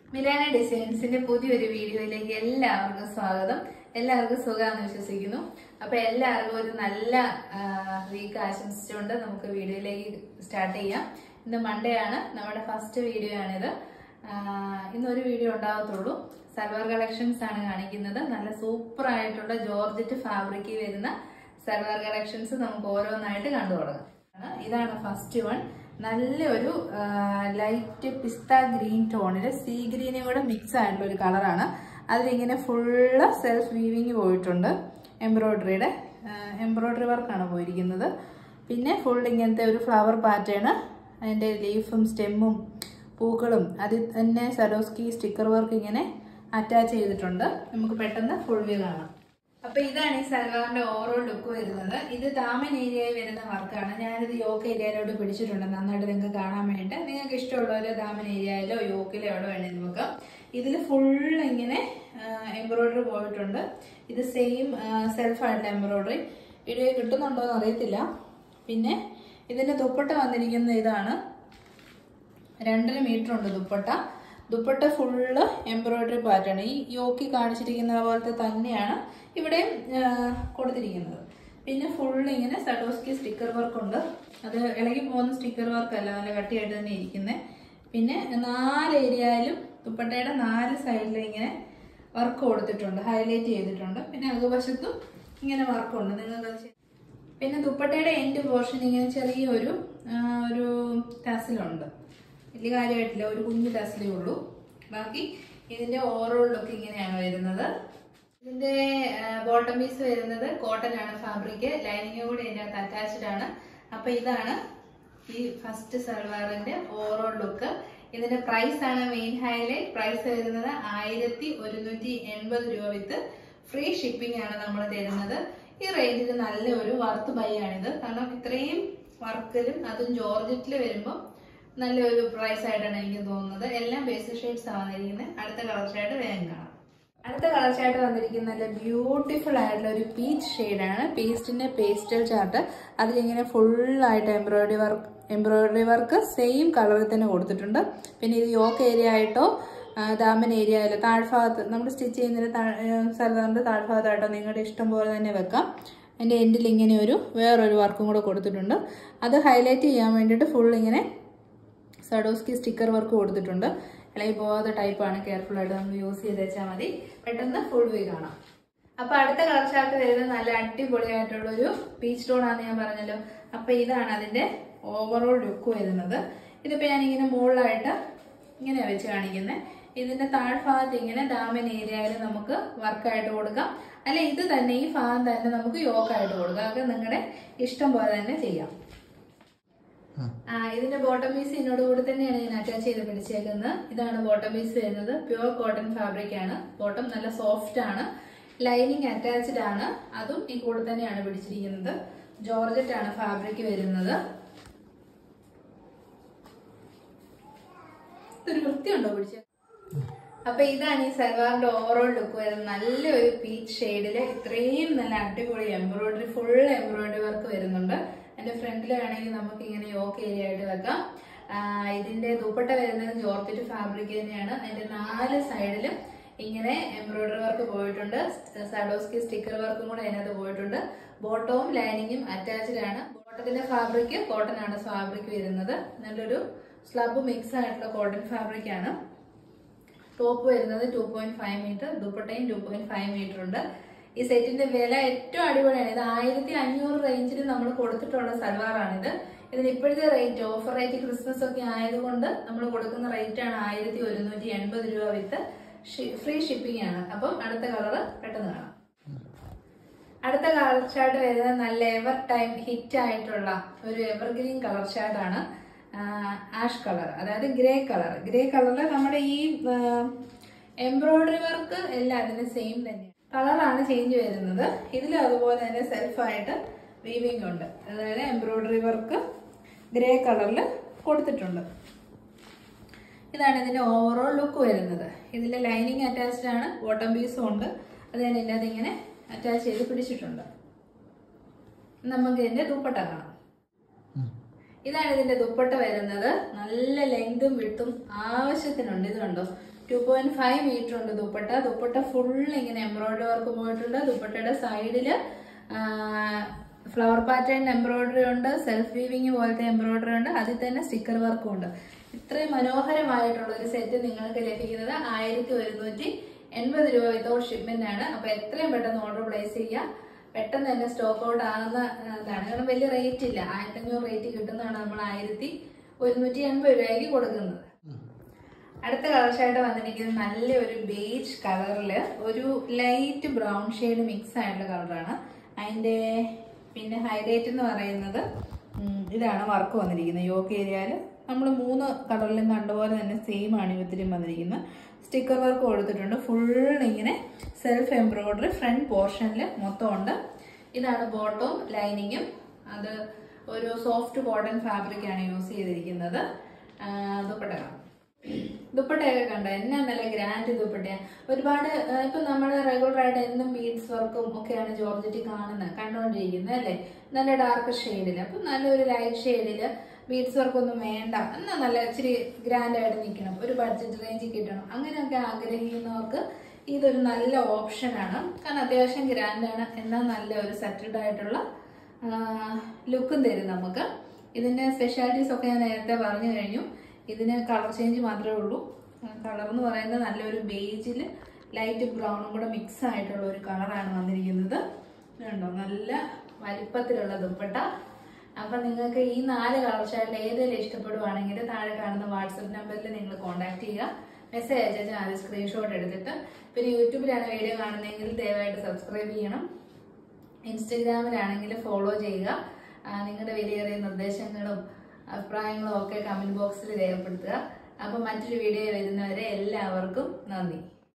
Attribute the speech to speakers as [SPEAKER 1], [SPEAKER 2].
[SPEAKER 1] മിലാന ഡിസൈൻസിന്റെ പുതിയൊരു വീഡിയോയിലേക്ക് എല്ലാവർക്കും സ്വാഗതം എല്ലാവർക്കും സുഖമാണെന്ന് വിശ്വസിക്കുന്നു അപ്പൊ എല്ലാവർക്കും ഒരു നല്ല വീക്ക് ആശംസിച്ചുകൊണ്ട് നമുക്ക് വീഡിയോയിലേക്ക് സ്റ്റാർട്ട് ചെയ്യാം ഇന്ന് മൺഡേ ആണ് നമ്മുടെ ഫസ്റ്റ് വീഡിയോ ആണിത് ആഹ് ഇന്നൊരു വീഡിയോ ഉണ്ടാകത്തുള്ളൂ സൽവാർ കളക്ഷൻസ് ആണ് കാണിക്കുന്നത് നല്ല സൂപ്പർ ആയിട്ടുള്ള ജോർജറ്റ് ഫാബ്രിക് വരുന്ന സൽവാർ കളക്ഷൻസ് നമുക്ക് ഓരോന്നായിട്ട് കണ്ടു തുടങ്ങാം ഇതാണ് ഫസ്റ്റ് വൺ നല്ലൊരു ലൈറ്റ് പിസ്ത ഗ്രീൻ ടോണിൽ സീ ഗ്രീനും കൂടെ മിക്സ് ആയിട്ടുള്ള ഒരു കളറാണ് അതിലിങ്ങനെ ഫുള്ള് സെൽഫ് വീവിങ് പോയിട്ടുണ്ട് എംബ്രോയ്ഡറിയുടെ എംബ്രോയ്ഡറി വർക്കാണ് പോയിരിക്കുന്നത് പിന്നെ ഫുൾ ഇങ്ങനത്തെ ഒരു ഫ്ലവർ പാറ്റേൺ അതിൻ്റെ ലീഫും സ്റ്റെമ്മും പൂക്കളും അതിൽ തന്നെ സരോസ്കി സ്റ്റിക്കർ വർക്ക് ഇങ്ങനെ അറ്റാച്ച് ചെയ്തിട്ടുണ്ട് നമുക്ക് പെട്ടെന്ന് ഫുൾ വ്യൂ കാണാം അപ്പൊ ഇതാണ് ഈ സൽവാറിന്റെ ഓവറോൾ ലുക്ക് വരുന്നത് ഇത് ദാമൻ ഏരിയയിൽ വരുന്ന വർക്കാണ് ഞാനിത് യോക്ക് ഏരിയയിലോട്ട് പിടിച്ചിട്ടുണ്ട് നന്നായിട്ട് നിങ്ങൾക്ക് കാണാൻ വേണ്ടിയിട്ട് നിങ്ങൾക്ക് ഇഷ്ടമുള്ളവര് ദാമൻ ഏരിയയിലോ യോക്കിലോ എവിടെ വേണമെങ്കിലും നോക്കാം ഇതിൽ ഫുൾ ഇങ്ങനെ എംബ്രോയിഡറി പോയിട്ടുണ്ട് ഇത് സെയിം സെൽഫ് ആയിട്ടുള്ള എംബ്രോയിഡറി വീഡിയോ കിട്ടുന്നുണ്ടോ എന്ന് അറിയത്തില്ല പിന്നെ ഇതിന്റെ ദുപ്പട്ട വന്നിരിക്കുന്ന ഇതാണ് രണ്ടര മീറ്റർ ഉണ്ട് dupatta dupatta full embroidery pattern ഈ യോക്കി കാണിച്ചിരിക്കുന്ന പോലത്തെ തന്നെയാണ് ഇവിടെയും കൊടുത്തിരിക്കുന്നത് പിന്നെ ഫുള്ള് ഇങ്ങനെ സഡോസ്കി സ്റ്റിക്കർ വർക്ക് ഉണ്ട് അത് ഇളകി പോകുന്ന സ്റ്റിക്കർ വർക്ക് അല്ല നല്ല കട്ടിയായിട്ട് തന്നെ ഇരിക്കുന്നത് പിന്നെ നാല് ഏരിയയിലും ദുപ്പട്ടയുടെ നാല് സൈഡിലും ഇങ്ങനെ വർക്ക് കൊടുത്തിട്ടുണ്ട് ഹൈലൈറ്റ് ചെയ്തിട്ടുണ്ട് പിന്നെ അകവശത്തും ഇങ്ങനെ വർക്കുണ്ട് നിങ്ങൾക്ക് പിന്നെ ദുപ്പട്ടയുടെ എൻഡ് പോർഷൻ ഇങ്ങനെ ചെറിയൊരു ഒരു ടസിലുണ്ട് വലിയ കാര്യമായിട്ടില്ല ഒരു കുഞ്ഞു ടസിലേ ഉള്ളൂ ബാക്കി ഇതിന്റെ ഓവറോൾ ലുക്ക് ഇങ്ങനെയാണ് വരുന്നത് ഇതിന്റെ ബോട്ടം പീസ് വരുന്നത് കോട്ടൺ ആണ് ഫാബ്രിക് ലൈനിങ് കൂടെ ഇതിനകത്ത് അറ്റാച്ച്ഡ് ആണ് അപ്പൊ ഇതാണ് ഈ ഫസ്റ്റ് സൽവാറിന്റെ ഓവറോൾ ലുക്ക് ഇതിന്റെ പ്രൈസ് ആണ് മെയിൻ ഹൈലൈറ്റ് പ്രൈസ് വരുന്നത് ആയിരത്തി ഒരുന്നൂറ്റി എൺപത് രൂപ വിത്ത് ഫ്രീ ഷിപ്പിംഗ് ആണ് നമ്മൾ തരുന്നത് ഈ റേഞ്ചിൽ നല്ല ഒരു വർത്ത് ബൈ ആണിത് കാരണം ഇത്രയും വർക്കിലും അതും ജോർജറ്റിൽ വരുമ്പോൾ നല്ലൊരു പ്രൈസ് ആയിട്ടാണ് എനിക്ക് തോന്നുന്നത് എല്ലാം ബേസിക് ഷെയ്ഡ്സ് ആണ് വന്നിരിക്കുന്നത് അടുത്ത കളർ ഷെയ്ഡ് വേഗം കാണാം അടുത്ത കളർ ഷെയ്ഡ് വന്നിരിക്കുന്ന നല്ല ബ്യൂട്ടിഫുൾ ആയിട്ടുള്ള ഒരു പീച്ച് ഷെയ്ഡാണ് പേസ്റ്റിന്റെ പേസ്റ്റൽ ചാർട്ട് അതിലിങ്ങനെ ഫുള്ളായിട്ട് embroidery work embroidery work same കളറിൽ തന്നെ കൊടുത്തിട്ടുണ്ട് പിന്നെ ഇത് യോക്ക് ഏരിയ ആയിട്ടോ ദാമൻ ഏരിയ ആയാലും താഴ്ഭാഗത്ത് നമ്മൾ സ്റ്റിച്ച് ചെയ്യുന്നതിന് സർദാറിന്റെ താഴ്ഭാഗത്തായിട്ടോ നിങ്ങളുടെ ഇഷ്ടം പോലെ തന്നെ വെക്കാം അതിൻ്റെ എൻഡിൽ ഇങ്ങനെ ഒരു വേറൊരു വർക്കും കൂടെ കൊടുത്തിട്ടുണ്ട് അത് ഹൈലൈറ്റ് ചെയ്യാൻ വേണ്ടിയിട്ട് ഫുൾ ഇങ്ങനെ സഡോസ്കി സ്റ്റിക്കർ വർക്ക് കൊടുത്തിട്ടുണ്ട് ഇളകി പോകാത്ത ടൈപ്പാണ് കെയർഫുൾ ആയിട്ട് നമുക്ക് യൂസ് ചെയ്ത് വെച്ചാൽ മതി പെട്ടെന്ന് ഫുൾ വ്യൂ കാണാം അപ്പൊ അടുത്ത കളർ ചാർട്ട് വരുന്നത് നല്ല അടിപൊളിയായിട്ടുള്ള ഒരു പീച്ച് ടോൺ ആണെന്ന് ഞാൻ പറഞ്ഞല്ലോ അപ്പൊ ഇതാണ് അതിന്റെ ഓവറോൾ ലുക്ക് വരുന്നത് ഇതിപ്പോ ഞാൻ ഇങ്ങനെ മുകളിലായിട്ട് ഇങ്ങനെ വെച്ച് കാണിക്കുന്നത് ഇതിന്റെ താഴ്ഭാഗത്ത് ഇങ്ങനെ ഡാമൻ ഏരിയയിൽ നമുക്ക് വർക്കായിട്ട് കൊടുക്കാം അല്ലെ ഇത് തന്നെ ഈ ഭാഗം തന്നെ നമുക്ക് യോക്കായിട്ട് കൊടുക്കാം അത് നിങ്ങളുടെ ഇഷ്ടം പോലെ തന്നെ ചെയ്യാം ആ ഇതിന്റെ ബോട്ടം പീസ് ഇതിനോട് കൂടി തന്നെയാണ് ഞാൻ അറ്റാച്ച് ചെയ്ത് പിടിച്ചേക്കുന്നത് ഇതാണ് ബോട്ടം പീസ് വരുന്നത് പ്യുവർ കോട്ടൺ ഫാബ്രിക് ആണ് ബോട്ടം നല്ല സോഫ്റ്റ് ആണ് ലൈനിങ് അറ്റാച്ച്ഡ് ആണ് അതും ഈ കൂടെ തന്നെയാണ് പിടിച്ചിരിക്കുന്നത് ജോർജറ്റ് ആണ് ഫാബ്രിക് വരുന്നത് ഇതൊരു വൃത്തിയുണ്ടോ പിടിച്ച അപ്പൊ ഇതാണ് ഈ സൽവാറിന്റെ ഓവറോൾ ലുക്ക് വരുന്നത് നല്ലൊരു പീച്ച് ഷെയ്ഡില് ഇത്രയും നല്ല അടിപൊളി എംബ്രോയിഡറി ഫുൾ എംബ്രോയിഡറി വർക്ക് വരുന്നുണ്ട് എന്റെ ഫ്രണ്ടിൽ വേണമെങ്കിൽ നമുക്ക് ഇങ്ങനെ യോക്ക് ഏരിയ ആയിട്ട് വെക്കാം ഇതിന്റെ ദുപ്പട്ട വരുന്നത് ജോർജറ്റ് ഫാബ്രിക് തന്നെയാണ് അതിന്റെ നാല് സൈഡിലും ഇങ്ങനെ എംബ്രോയിഡറി വർക്ക് പോയിട്ടുണ്ട് സഡോസ്കി സ്റ്റിക്കർ വർക്കും കൂടെ അതിനകത്ത് പോയിട്ടുണ്ട് ബോട്ടവും ലൈനിങ്ങും അറ്റാച്ച്ഡ് ആണ് ബോട്ടത്തിന്റെ ഫാബ്രിക് കോട്ടൺ ആണ് ഫാബ്രിക് വരുന്നത് നല്ലൊരു സ്ലബ് മിക്സ് ആയിട്ടുള്ള കോട്ടൺ ഫാബ്രിക് ആണ് ടോപ്പ് വരുന്നത് ടു പോയിന്റ് ഫൈവ് മീറ്റർ ദുപ്പട്ടയും ടു പോയിന്റ് ഫൈവ് മീറ്റർ ഉണ്ട് ഈ സെറ്റിന്റെ വില ഏറ്റവും അടിപൊളിയാണ് ഇത് ആയിരത്തി അഞ്ഞൂറ് റേഞ്ചിൽ നമ്മൾ കൊടുത്തിട്ടുള്ള സൽവാറാണിത് ഇതിന് ഇപ്പോഴത്തെ റേറ്റ് ഓഫർ റേറ്റ് ക്രിസ്മസ് ഒക്കെ ആയതുകൊണ്ട് നമ്മൾ കൊടുക്കുന്ന റേറ്റ് ആണ് ആയിരത്തി ഒരുന്നൂറ്റി എൺപത് രൂപ വിത്ത് ഫ്രീ ഷിപ്പിംഗ് ആണ് അപ്പം അടുത്ത കളറ് പെട്ടെന്ന് കാണാം അടുത്ത കളർ ഷാർട്ട് വരുന്നത് നല്ല എവർ ടൈം ഹിറ്റ് ആയിട്ടുള്ള ഒരു എവർഗ്രീൻ കളർ ഷാർട്ടാണ് ആഷ് കളർ അതായത് ഗ്രേ കളർ ഗ്രേ കളറിൽ നമ്മുടെ ഈ എംബ്രോയിഡറി വർക്ക് എല്ലാം അതിന് സെയിം തന്നെയാണ് കളറാണ് ചേഞ്ച് വരുന്നത് ഇതിലും അതുപോലെ തന്നെ സെൽഫായിട്ട് വീവിംഗ് ഉണ്ട് അതായത് എംബ്രോയിഡറി വർക്ക് ഗ്രേ കളറിൽ കൊടുത്തിട്ടുണ്ട് ഇതാണ് ഇതിന്റെ ഓവറോൾ ലുക്ക് വരുന്നത് ഇതിന്റെ ലൈനിങ് അറ്റാച്ച്ഡ് ആണ് ബോട്ടം പീസും ഉണ്ട് അത് ഞാൻ ഇതിനകത്ത് ഇങ്ങനെ അറ്റാച്ച് ചെയ്ത് പിടിച്ചിട്ടുണ്ട് നമുക്ക് ഇതിന്റെ ദുപ്പട്ട കാണാം ഇതാണ് ഇതിന്റെ ദുപ്പട്ട വരുന്നത് നല്ല ലെങ്തും വിട്ടും ആവശ്യത്തിനുണ്ട് ഇത് കണ്ടോ ടു പോയിന്റ് ഫൈവ് മീറ്റർ ഉണ്ട് ദുപ്പട്ട ദുപ്പട്ട ഫുൾ ഇങ്ങനെ എംബ്രോയിഡറി വർക്ക് പോയിട്ടുണ്ട് ദുപ്പട്ടയുടെ സൈഡില് ഫ്ലവർ പാറ്റേൺ എംബ്രോയിഡറി ഉണ്ട് സെൽഫ് വീവിങ് പോലത്തെ എംബ്രോയിഡറി ഉണ്ട് അതിൽ തന്നെ സ്റ്റിക്കർ വർക്കും ഉണ്ട് ഇത്രയും മനോഹരമായിട്ടുള്ള ഒരു സെറ്റ് നിങ്ങൾക്ക് ലഭിക്കുന്നത് ആയിരത്തി ഒരുന്നൂറ്റി എൺപത് രൂപ വിത്തൗട്ട് ഷിപ്മെന്റ് ആണ് അപ്പൊ എത്രയും പെട്ടെന്ന് ഓർഡർ പ്ലേസ് ചെയ്യുക പെട്ടെന്ന് തന്നെ സ്റ്റോക്ക് ഔട്ട് ആകുന്ന ആ, ഇതാണ് കാരണം വലിയ റേറ്റ് ഇല്ല ആയിരത്തി അഞ്ഞൂറ് റേറ്റ് കിട്ടുന്നതാണ് നമ്മൾ ആയിരത്തി ഒരുന്നൂറ്റി എൺപത് രൂപയ്ക്ക് കൊടുക്കുന്നത് അടുത്ത കളർ ഷെയ്ഡ് വന്നിരിക്കുന്നത് നല്ല ഒരു ബേജ് കളറില് ഒരു ലൈറ്റ് ബ്രൗൺ ഷെയ്ഡ് മിക്സ് ആയിട്ടുള്ള കളറാണ് അതിന്റെ പിന്നെ ഹൈലൈറ്റ് എന്ന് പറയുന്നത് ഉം, ഇതാണ് വർക്ക് വന്നിരിക്കുന്നത് യോക്ക് ഏരിയയിൽ നമ്മൾ മൂന്ന് കളറിലും കണ്ടുപോലെ തന്നെ സെയിം ആണ് ഇവത്തിലും വന്നിരിക്കുന്നത് സ്റ്റിക്കർ വർക്ക് കൊടുത്തിട്ടുണ്ട് ഫുൾ ഇങ്ങനെ സെൽഫ് എംബ്രോയിഡറി ഫ്രണ്ട് പോർഷനിൽ മൊത്തം ഉണ്ട് ഇതാണ് ബോട്ടവും ലൈനിങ്ങും അത് ഒരു സോഫ്റ്റ് കോട്ടൺ ഫാബ്രിക് ആണ് യൂസ് ചെയ്തിരിക്കുന്നത് ആ, ദുപ്പട്ട കാണാം ദുപ്പട്ടയൊക്കെ കണ്ടോ എന്നാ നല്ല ഗ്രാൻഡ് ദുപ്പട്ടയാ ഒരുപാട് ആ, ഇപ്പൊ നമ്മൾ റെഗുലർ ആയിട്ട് എന്നും ബീഡ്സ് വർക്കും ഒക്കെയാണ് ജോർജറ്റി കാണുന്നത് കണ്ടുകൊണ്ടിരിക്കുന്നത് അല്ലേ നല്ല ഡാർക്ക് ഷെയ്ഡിൽ അപ്പൊ നല്ലൊരു ലൈറ്റ് ഷെയ്ഡില് ബീഡ്സ് വർക്ക് ഒന്നും വേണ്ട എന്നാ നല്ല ഇച്ചിരി ഗ്രാൻഡ് ആയിട്ട് നിൽക്കണം ഒരു ബഡ്ജറ്റ് റേഞ്ചിൽ കിട്ടണം അങ്ങനെയൊക്കെ ആഗ്രഹിക്കുന്നവർക്ക് ഇതൊരു നല്ല ഓപ്ഷനാണ് കാരണം അത്യാവശ്യം ഗ്രാൻഡ് ആണ് എന്നാൽ നല്ല ഒരു സെറ്റിൽഡ് ആയിട്ടുള്ള ലുക്കും തരും നമുക്ക് ഇതിന്റെ സ്പെഷ്യാലിറ്റീസ് ഒക്കെ ഞാൻ നേരത്തെ പറഞ്ഞു കഴിഞ്ഞു ഇതിന് കളർ ചേഞ്ച് മാത്രമേ ഉള്ളൂ കളർ എന്ന് പറയുന്നത് നല്ലൊരു ബേജിൽ ലൈറ്റ് ബ്രൗണും കൂടെ മിക്സ് ആയിട്ടുള്ള ഒരു കളറാണ് വന്നിരിക്കുന്നത് കണ്ടോ നല്ല വലിപ്പത്തിലുള്ള ദുപ്പട്ട അപ്പൊ നിങ്ങൾക്ക് ഈ നാല് കളർ ഷാഡിൽ ഏതെങ്കിലും ഇഷ്ടപ്പെടുവാണെങ്കിൽ താഴെ കാണുന്ന വാട്സപ്പ് നമ്പറിൽ നിങ്ങൾ കോൺടാക്ട് ചെയ്യുക മെസ്സേജ് അയച്ചാൽ ആദ്യം സ്ക്രീൻഷോട്ട് എടുത്തിട്ട് പിന്നെ യൂട്യൂബിലാണ് വീഡിയോ കാണുന്നതെങ്കിൽ ദയവായിട്ട് സബ്സ്ക്രൈബ് ചെയ്യണം ഇൻസ്റ്റഗ്രാമിലാണെങ്കിൽ ഫോളോ ചെയ്യുക ആ, നിങ്ങളുടെ വിലയേറിയ നിർദ്ദേശങ്ങളും അഭിപ്രായങ്ങളും ഒക്കെ കമന്റ് ബോക്സിൽ രേഖപ്പെടുത്തുക അപ്പൊ മറ്റൊരു വീഡിയോ വരുന്നവരെ എല്ലാവർക്കും നന്ദി